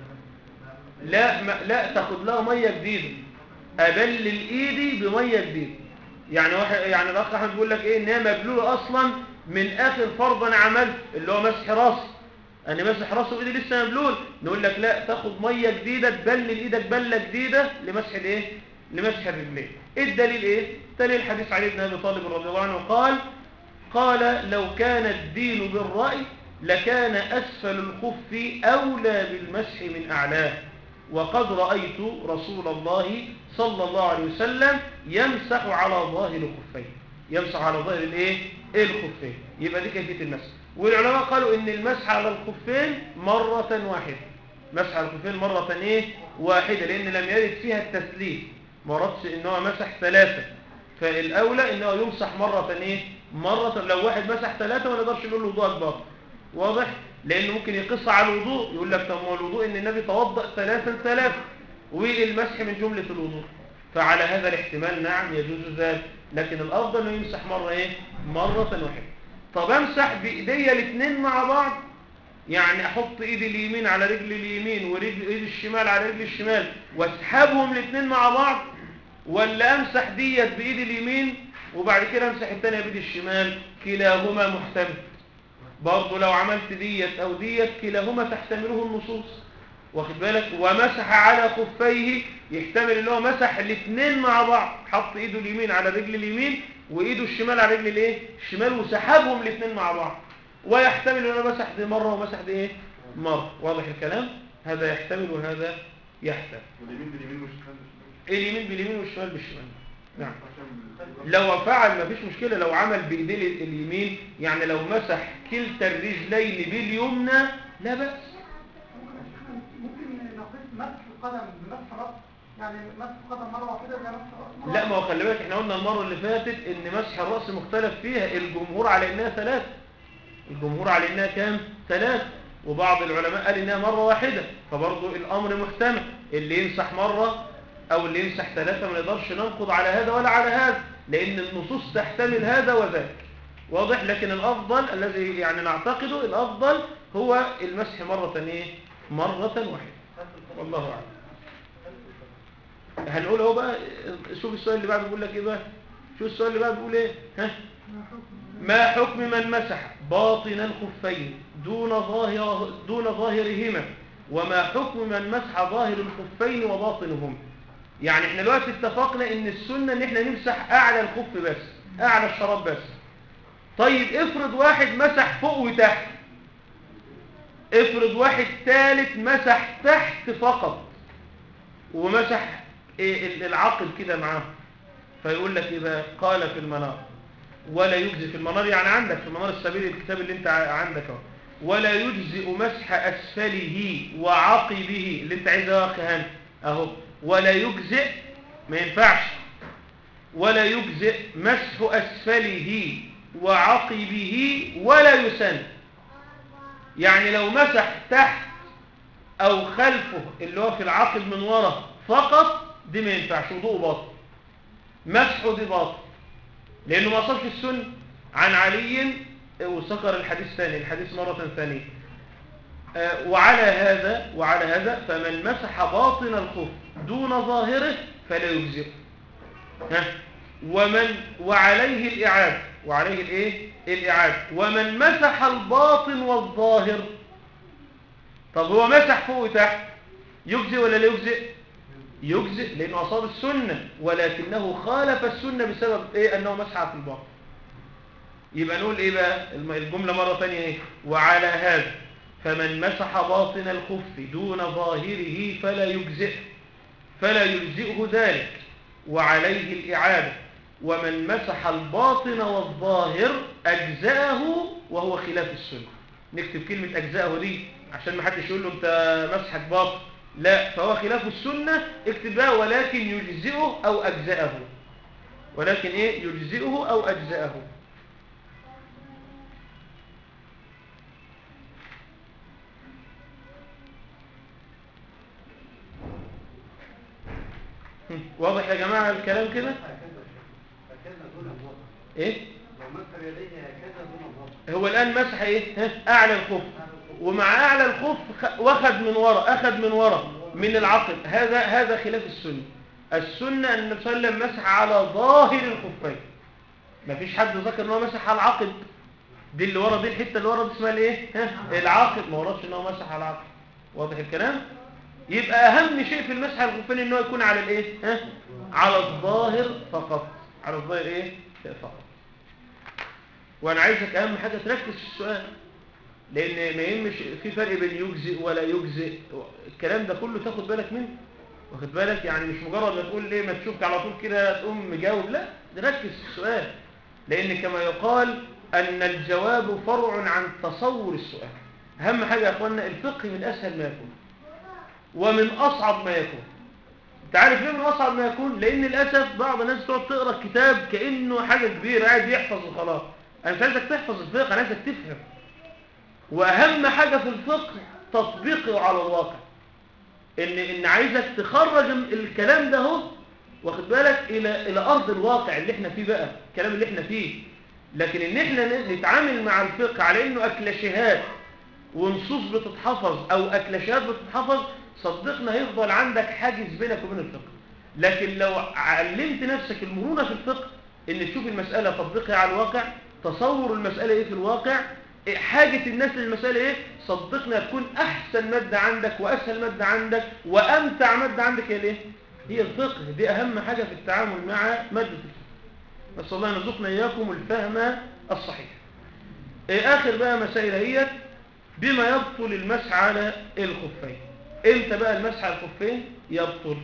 لا ما لا تاخد لها ميه جديده ابلل ايدي بميه جديده يعني واحد يعني الاخ احمد بيقول لك ايه ان هي مبلوله اصلا من اخر فرض انا عملته اللي هو مسح راسي انا مسح راسي وايدي لسه مبلول نقول لك لا تاخد ميه جديده تبلل ايدك بله جديده لمسح الايه لمسح الرجلين الدليل ايه دليل حديث علي بن ابي طالب رضي الله عنه قال قال لو كان الدين بالرأي لكان أسفل الخف أولى بالمسح من أعلاه وقد رأيت رسول الله صلى الله عليه وسلم يمسح على ظاهر الخفين يمسح على ظاهر الايه الخفين يبقى دي كيفية المسح والعلماء قالوا ان المسح على الخفين مرة واحدة مسح على الخفين مرة ايه واحدة لان لم يرد فيها التسليم ما وردش ان هو مسح ثلاثة فالاولى انه يمسح مرة ايه مرة لو واحد مسح ثلاثة ما نقدرش نقول له وضوءك باطل واضح لانه ممكن يقص على الوضوء يقول لك طب ما هو الوضوء ان النبي توضأ ثلاثا ثلاثا والمسح من جملة الوضوء فعلى هذا الاحتمال نعم يجوز ذلك لكن الافضل انه يمسح مرة ايه مرة واحدة طب امسح بايديا الاثنين مع بعض يعني احط ايدي اليمين على رجل اليمين ورجل ايدي الشمال على رجل الشمال واسحبهم الاثنين مع بعض ولا امسح ديت بايدي اليمين وبعد كده امسح الثانيه بايدي الشمال كلاهما محتمل برضه لو عملت ديت او ديت كلاهما تحتمله النصوص واخد بالك ومسح على خفيه يحتمل ان هو مسح الاثنين مع بعض حط ايده اليمين على رجل اليمين وايده الشمال على رجل الايه الشمال وسحبهم الاثنين مع بعض ويحتمل ان هو مسح دي مره ومسح دي ايه مره واضح الكلام هذا يحتمل وهذا يحتمل واليمين باليمين والشمال بالشمال اليمين باليمين والشمال بالشمال نعم عشان لو فعل مفيش مشكلة لو عمل بإيديه اليمين يعني لو مسح كلتا الرجلين باليمنى لا بأس ممكن نقيس مسح القدم بمسح رأس يعني مسح القدم مرة واحدة زي مسح الرأس مرة لا ما هو خلي بالك احنا قلنا المرة اللي فاتت ان مسح الرأس مختلف فيها الجمهور على انها ثلاث الجمهور على انها كام ثلاث وبعض العلماء قال انها مرة واحدة فبرضه الامر محتمل اللي يمسح مرة او اللي يمسح ثلاثة ما نقدرش ننقض على هذا ولا على هذا لان النصوص تحتمل هذا وذاك واضح لكن الافضل الذي يعني نعتقده الافضل هو المسح مرة ايه مرة واحدة والله اعلم هنقول اهو بقى شوف السؤال اللي بعده بيقول لك ايه بقى شوف السؤال اللي بعده بيقول ايه ها ما حكم من مسح باطن الخفين دون ظاهر دون ظاهرهما وما حكم من مسح ظاهر الخفين وباطنهما يعني احنا دلوقتي اتفقنا ان السنه ان احنا نمسح اعلى الخف بس اعلى الشراب بس طيب افرض واحد مسح فوق وتحت افرض واحد ثالث مسح تحت فقط ومسح إيه العقل كده معاه فيقول لك ايه بقى قال في المنار ولا يجزي في المنار يعني عندك في المنار السبيل الكتاب اللي انت ع- عندك اهو ولا يجزئ مسح اسفله وعقبه اللي انت عايزه يا اخي هاني اهو ولا يجزئ ما ينفعش ولا يجزئ مسح اسفله وعقبه ولا يسن يعني لو مسح تحت او خلفه اللي هو في العقب من ورا فقط دي ما ينفعش وضوء باطل مسحه دي باطل لانه ما صارش السنه عن علي وذكر الحديث ثاني الحديث مرة ثانية آه، وعلى هذا وعلى هذا فمن مسح باطن الخف دون ظاهره فلا يجزئه ها ومن وعليه الإعادة وعليه الايه الإعادة ومن مسح الباطن والظاهر طب هو مسح فوق وتحت يجزئ ولا لا يجزئ يجزئ لأنه أصاب السنة ولكنه خالف السنة بسبب إيه أنه مسح في الباطن يبقى نقول إيه بقى الم- الجملة مرة ثانية إيه وعلى هذا فمن مسح باطن الخف دون ظاهره فلا يجزئ فلا يجزئه ذلك وعليه الإعادة ومن مسح الباطن والظاهر أجزأه وهو خلاف السنة نكتب كلمة أجزأه دي عشان ما حدش يقول له أنت مسحك باطن لا فهو خلاف السنة اكتب بقى ولكن يجزئه أو أجزأه ولكن إيه يجزئه أو أجزأه هم. واضح يا جماعة الكلام كده هكذا دون الوضع ايه لو مسح يديه هكذا دون الوضع هو الآن مسح ايه ها؟ اعلى الخف ومع اعلى الخف خ- واخد من ورا اخد من ورا من العقل هذا هذا خلاف السنة السنة ان النبي صلى الله عليه وسلم مسح على ظاهر الخفين مفيش حد ذكر ان هو مسح على العقد دي اللي ورا دي الحته اللي ورا دي اسمها الايه ها العقد ما وردش ان هو مسح على العقد واضح الكلام يبقى اهم شيء في المسح على الخفين ان هو يكون على الايه ها على الظاهر فقط على الظاهر ايه فقط وانا عايزك اهم حاجه تركز في السؤال لان ما يهمش في فرق بين يجزئ ولا يجزئ الكلام ده كله تاخد بالك منه واخد بالك يعني مش مجرد ما تقول ليه ما تشوفك على طول كده تقوم مجاوب لا ركز في السؤال لان كما يقال ان الجواب فرع عن تصور السؤال اهم حاجه يا اخوانا الفقه من اسهل ما يكون ومن اصعب ما يكون انت عارف ليه من اصعب ما يكون لان للاسف بعض الناس تقعد تقرا الكتاب كانه حاجه كبيره قاعد يحفظ وخلاص انا مش عايزك تحفظ الفقه انا عايزك تفهم واهم حاجه في الفقه تطبيقه على الواقع ان ان عايزك تخرج الكلام ده اهو واخد بالك الى الى ارض الواقع اللي احنا فيه بقى الكلام اللي احنا فيه لكن ان احنا نتعامل مع الفقه على انه اكلاشيهات ونصوص بتتحفظ او اكلاشيهات بتتحفظ صدقنا هيفضل عندك حاجز بينك وبين الفقه لكن لو علمت نفسك المرونه في الفقه ان تشوف المساله تطبيقها على الواقع تصور المساله ايه في الواقع حاجة الناس للمسألة ايه صدقنا تكون احسن مادة عندك واسهل مادة عندك وامتع مادة عندك هي الايه هي الفقه دي اهم حاجة في التعامل مع مادة الفقه نسأل الله يرزقنا اياكم الفهم الصحيح إيه اخر بقى مسائل هي بما يبطل المسح على الخفين امتى بقى المسح على الخفين يبطل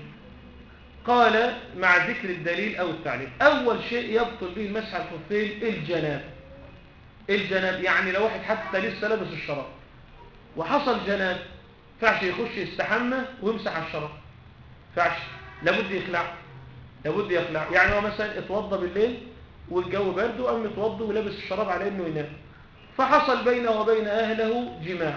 قال مع ذكر الدليل او التعليل اول شيء يبطل به المسح على الخفين الجناب الجناب يعني لو واحد حتى لسه لابس الشراب وحصل جناب فعش يخش يستحمى ويمسح على الشراب فعش لابد يخلع لابد يخلع يعني هو مثلا اتوضى بالليل والجو برد وقام متوضى ولابس الشراب على انه ينام فحصل بينه وبين اهله جماع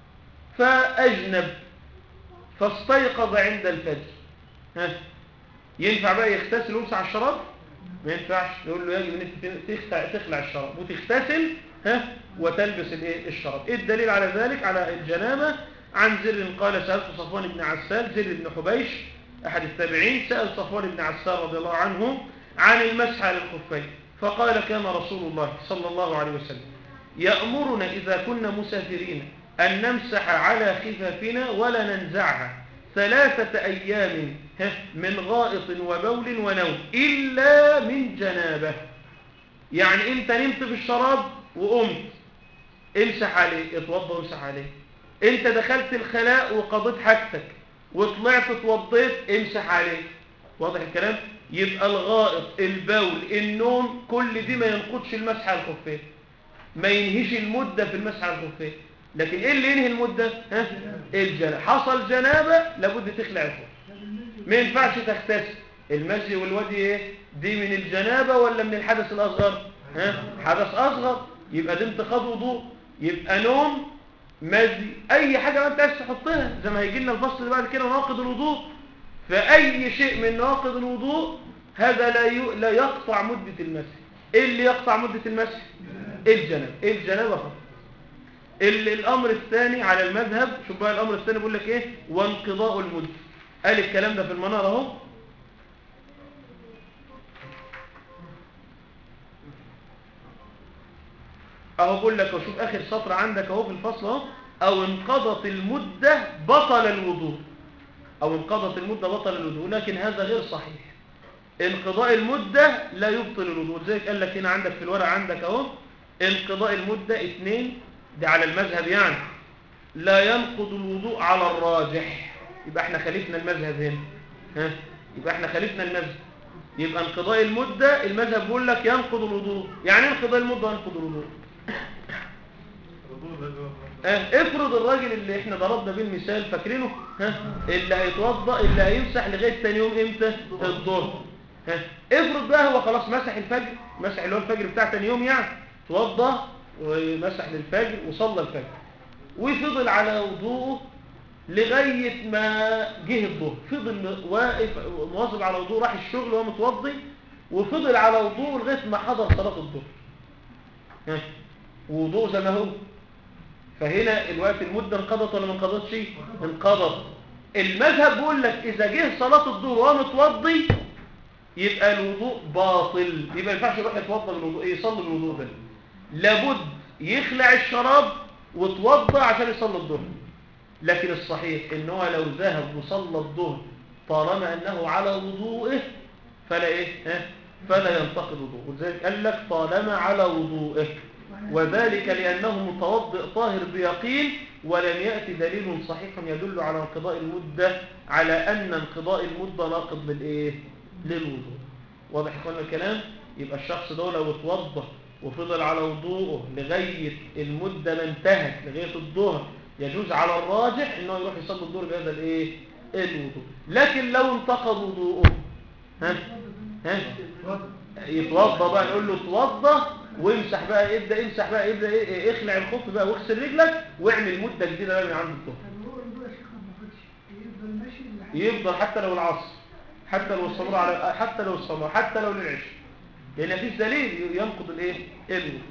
فاجنب فاستيقظ عند الفجر ها ينفع بقى يغتسل ويمسح على الشراب ما ينفعش نقول له يجب ان انت تخلع, تخلع الشراب وتغتسل ها وتلبس الايه الشراب ايه الدليل على ذلك على الجنابه عن زر قال سالت صفوان بن عسال زر بن حبيش احد التابعين سال صفوان بن عسال رضي الله عنه عن المسح على الخفين فقال كان رسول الله صلى الله عليه وسلم يأمرنا إذا كنا مسافرين أن نمسح على خفافنا ولا ننزعها ثلاثة أيام من غائط وبول ونوم إلا من جنابه يعني أنت نمت في الشراب وقمت امسح عليه اتوضى وامسح عليه أنت دخلت الخلاء وقضيت حاجتك وطلعت اتوضيت امسح عليه واضح الكلام يبقى الغائط البول النوم كل دي ما ينقضش المسح على الخفين ما ينهيش المدة في المسح على الخفين لكن ايه اللي ينهي المدة ها الجنابة حصل جنابة لابد تخلع الخف ما ينفعش تغتسل المزي والودي ايه دي من الجنابة ولا من الحدث الاصغر ها حدث اصغر يبقى دي انتقاض وضوء يبقى نوم مزي اي حاجة ما انت عايز تحطها زي ما هيجي لنا الفصل اللي بعد كده ناقض الوضوء فاي شيء من نواقض الوضوء هذا لا ي... لا يقطع مدة المسح ايه اللي يقطع مدة المسح الجنب الجنابة فقط الامر الثاني على المذهب شوف بقى الامر الثاني بيقول لك ايه وانقضاء المدة قال الكلام ده في المنار اهو اهو بقول لك وشوف اخر سطر عندك اهو في الفصل اهو او انقضت المدة بطل الوضوء او انقضت المدة بطل الوضوء لكن هذا غير صحيح انقضاء المدة لا يبطل الوضوء زي قال لك هنا عندك في الورق عندك اهو انقضاء المدة اثنين ده على المذهب يعني لا ينقض الوضوء على الراجح يبقى احنا خالفنا المذهب هنا ها يبقى احنا خالفنا المذهب يبقى انقضاء المدة المذهب بيقول لك ينقض الوضوء يعني انقضاء المدة ينقض الوضوء اه افرض الراجل اللي احنا ضربنا بيه المثال فاكرينه ها اللي هيتوضا اللي هيمسح لغايه ثاني يوم امتى الظهر ها افرض بقى هو خلاص مسح الفجر مسح اللي هو الفجر بتاع ثاني يوم يعني توضى ومسح للفجر وصلى الفجر وفضل على وضوءه لغاية ما جه الظهر فضل واقف مواظب على وضوء راح الشغل وهو متوضي وفضل على وضوء لغاية ما حضر صلاة الظهر ها، وضوء زي ما هو فهنا الوقت المدة انقضت ولا ما انقضتش انقضت المذهب بيقول لك إذا جه صلاة الظهر وهو متوضي يبقى الوضوء باطل يبقى ما ينفعش يروح يتوضا بالوضوء يصلي بالوضوء ده لابد يخلع الشراب وتوضا عشان يصلي الظهر لكن الصحيح ان هو لو ذهب وصلى الظهر طالما انه على وضوئه فلا ايه ها فلا ينتقد وضوءه ولذلك قال لك طالما على وضوئه وذلك لانه متوضئ طاهر بيقين ولم ياتي دليل صحيح يدل على انقضاء المده على ان انقضاء المده ناقض للايه للوضوء واضح يا اخوانا الكلام يبقى الشخص ده لو اتوضى وفضل على وضوءه لغايه المده ما انتهت لغايه الظهر يجوز على الراجح انه يروح يصلي الظهر بهذا الايه الوضوء لكن لو انتقض وضوءه ها ها يتوضى بقى نقول له اتوضى وامسح بقى ابدا امسح بقى ابدا إيه إيه اخلع الخف بقى واغسل رجلك واعمل مده جديده بقى من عند الظهر طب هو الوضوء يا شيخ ما المفروضش يفضل ماشي لحد يفضل حتى لو العصر حتى لو الصبر على حتى لو الصبر حتى لو للعشاء لان مفيش دليل ينقض الايه الوضوء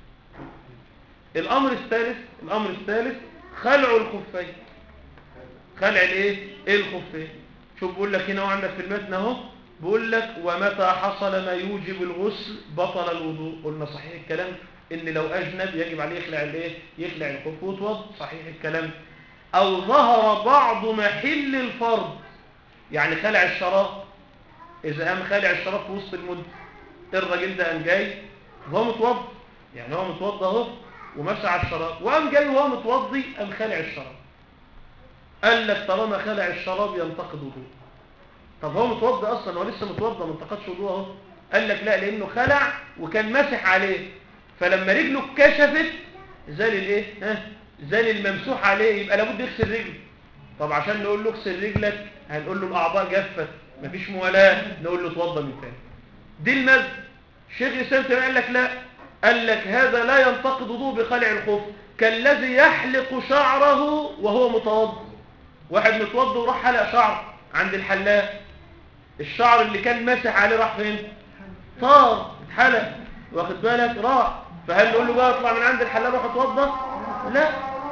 الامر الثالث الامر الثالث خلع الخفين خلع الايه الخفين شوف بيقول لك هنا وعندك في المتن اهو بيقول لك ومتى حصل ما يوجب الغسل بطل الوضوء قلنا صحيح الكلام ان لو اجنب يجب عليه يخلع الايه يخلع الخف ويتوضا صحيح الكلام او ظهر بعض محل الفرض يعني خلع الشراب اذا قام خلع الشراب في وسط المده الراجل ده قام جاي وهو متوضي يعني هو متوضى اهو ومشى على الشراب وقام جاي وهو متوضي قام خلع الشراب قال لك طالما خلع الشراب ينتقد وضوء طب هو متوضي اصلا هو لسه متوضى ما انتقدش وضوء اهو قال لك لا لانه خلع وكان ماسح عليه فلما رجله اتكشفت زال الايه ها زال الممسوح عليه يبقى لابد يغسل رجله طب عشان نقول له اغسل رجلك هنقول له الاعضاء جفت مفيش موالاه نقول له اتوضى من تاني دي المذهب شيخ الاسلام تيميه قال لك لا قال لك هذا لا ينتقد وضوء بخلع الخف كالذي يحلق شعره وهو متوضي واحد متوضي وراح حلق شعر عند الحلاق الشعر اللي كان ماسح عليه راح فين طار اتحلق واخد بالك راح فهل نقول له بقى اطلع من عند الحلاق روح اتوضى لا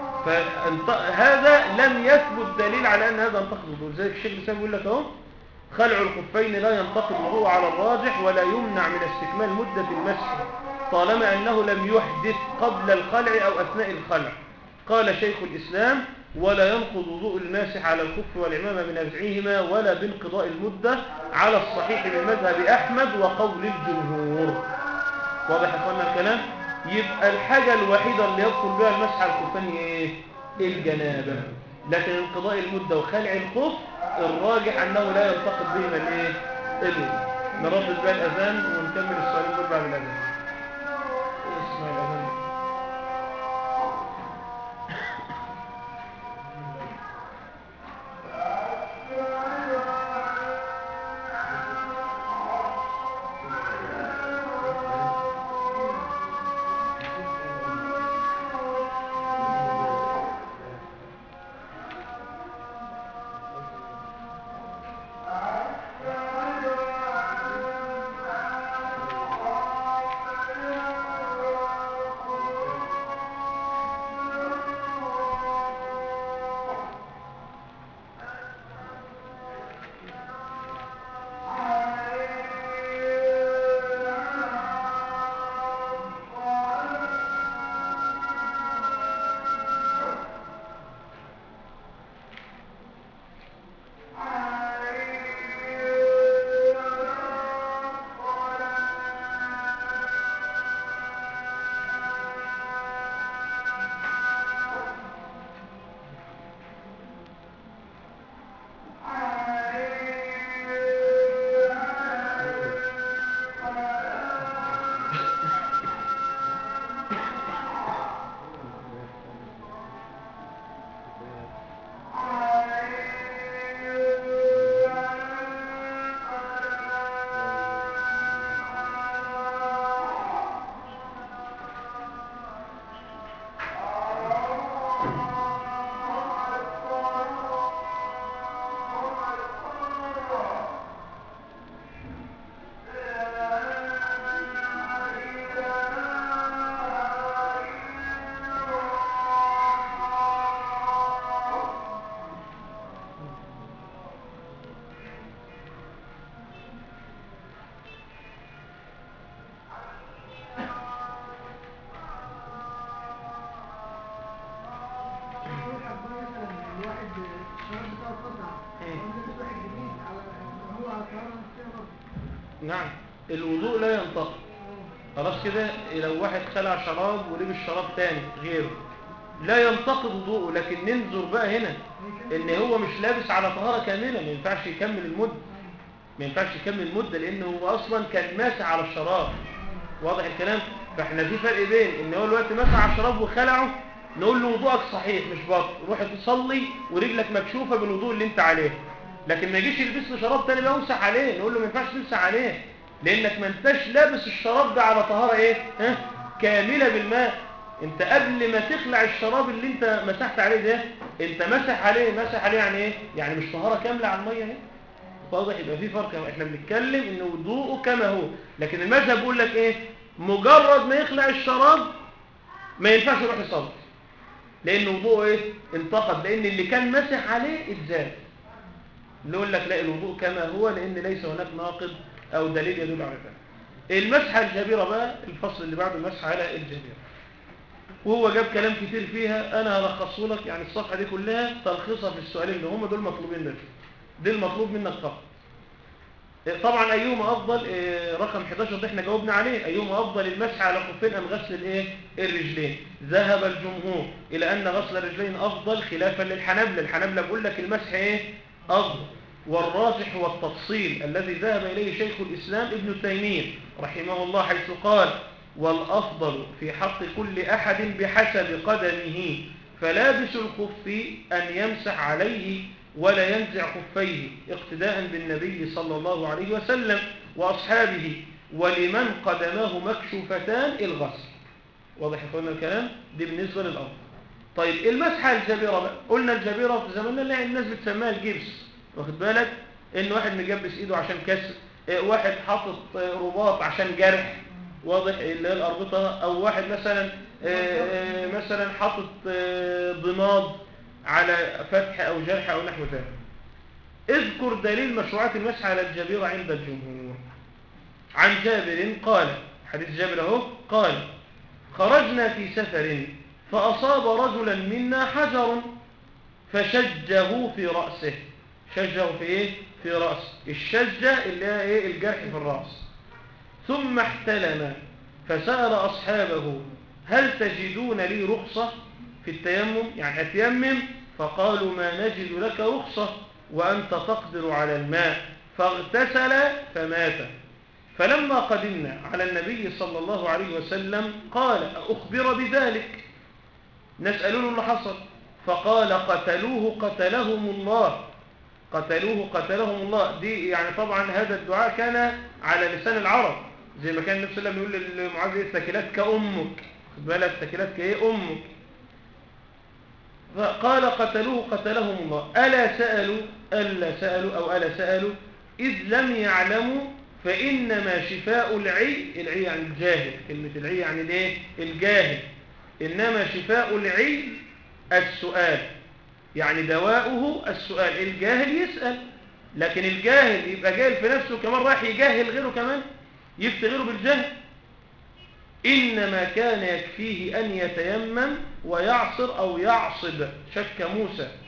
فهذا لم يثبت دليل على ان هذا ينتقد الوضوء زي الشيخ الاسلام بيقول لك اهو خلع الخفين لا ينتقد الوضوء على الراجح ولا يمنع من استكمال مدة المسح طالما أنه لم يحدث قبل الخلع أو أثناء الخلع قال شيخ الإسلام ولا ينقض وضوء الماسح على الخف والعمامة من نزعهما ولا بانقضاء المدة على الصحيح من مذهب أحمد وقول الجمهور واضح يا اخوانا الكلام يبقى الحاجة الوحيدة اللي يبطل بها المسح على الخفين هي ايه الجنابة لكن انقضاء المدة وخلع الخف الراجح أنه لا يلتقط بهما الايه الوضوء نردد بقى الأذان ونكمل السؤالين دول بعد الأذان اسمع الأذان على طهارة نفسية برضه نعم الوضوء لا ينتقد خلاص كده لو واحد خلع شراب ولبس شراب تاني غيره لا ينتقد وضوءه لكن ننظر بقى هنا ان هو مش لابس على طهارة كاملة ما ينفعش يكمل المدة ما ينفعش يكمل المدة لانه هو اصلا كان ماسح على الشراب واضح الكلام فاحنا في فرق بين ان هو الوقت مسح على الشراب وخلعه نقول له وضوءك صحيح مش باطل روح تصلي ورجلك مكشوفة بالوضوء اللي انت عليه لكن ما يجيش يلبس له شراب تاني بقى وامسح عليه نقول له ما ينفعش تمسح عليه لانك ما انتش لابس الشراب ده على طهارة ايه ها كاملة بالماء انت قبل ما تخلع الشراب اللي انت مسحت عليه ده انت مسح عليه مسح عليه يعني ايه يعني مش طهارة كاملة على المية اهي واضح يبقى في فرق احنا بنتكلم ان وضوءه كما هو لكن المذهب بيقول لك ايه مجرد ما يخلع الشراب ما ينفعش يروح يصلي لان وضوءه ايه انتقد لان اللي كان مسح عليه اتزال نقول لك لا الوضوء كما هو لان ليس هناك ناقض او دليل يدل على ذلك المسحه الجبيره بقى الفصل اللي بعده المسح على الجبيره وهو جاب كلام كتير فيها انا هلخصه لك يعني الصفحه دي كلها تلخيصها في السؤالين اللي هم دول مطلوبين منك دي المطلوب منك فقط طبعا ايهما افضل إيه، رقم 11 ده احنا جاوبنا عليه ايهما افضل المسح على خفين ام غسل الايه الرجلين ذهب الجمهور الى ان غسل الرجلين افضل خلافا للحنابلة الحنابلة بيقول لك المسح ايه افضل والراجح هو التفصيل الذي ذهب اليه شيخ الاسلام ابن تيميه رحمه الله حيث قال والافضل في حق كل احد بحسب قدمه فلابس الخف ان يمسح عليه ولا ينزع خفيه اقتداء بالنبي صلى الله عليه وسلم وأصحابه ولمن قدماه مكشوفتان الغسل واضح يا اخوانا الكلام دي بالنسبة للأرض طيب المسحة الجبيرة بقى قلنا الجبيرة في زماننا اللي الناس بتسميها الجبس واخد بالك ان واحد مجبس ايده عشان كسر اه، واحد حاطط اه، رباط عشان جرح واضح اللي هي الأربطة او واحد مثلا اه، اه، مثلا حاطط اه، ضماد على فتح أو جرح أو نحو ذلك اذكر دليل مشروعات المسح على الجبيرة عند الجمهور عن جابر قال حديث جابر اهو قال خرجنا في سفر فأصاب رجلا منا حجر فشجه في رأسه شجه في ايه في رأسه الشجة اللي هي ايه الجرح في الرأس ثم احتلم فسأل أصحابه هل تجدون لي رخصة في التيمم يعني أتيمم فقالوا ما نجد لك رخصة وأنت تقدر على الماء فاغتسل فمات فلما قدمنا على النبي صلى الله عليه وسلم قال أخبر بذلك نسأله اللي حصل فقال قتلوه قتلهم الله قتلوه قتلهم الله دي يعني طبعا هذا الدعاء كان على لسان العرب زي ما كان النبي صلى الله عليه وسلم يقول لمعاذ ايه التكلات كأمك خد بالك التكلات كايه أمك فقال قتلوه قتلهم الله ألا سألوا ألا سألوا أو ألا سألوا إذ لم يعلموا فإنما شفاء العي العي يعني الجاهل كلمة العي يعني الايه الجاهل إنما شفاء العي السؤال يعني دواؤه السؤال الجاهل يسأل لكن الجاهل يبقى جاهل في نفسه كمان راح يجاهل غيره كمان يفتي غيره بالجهل إنما كان يكفيه أن يتيمم ويعصر أو يعصب شك موسى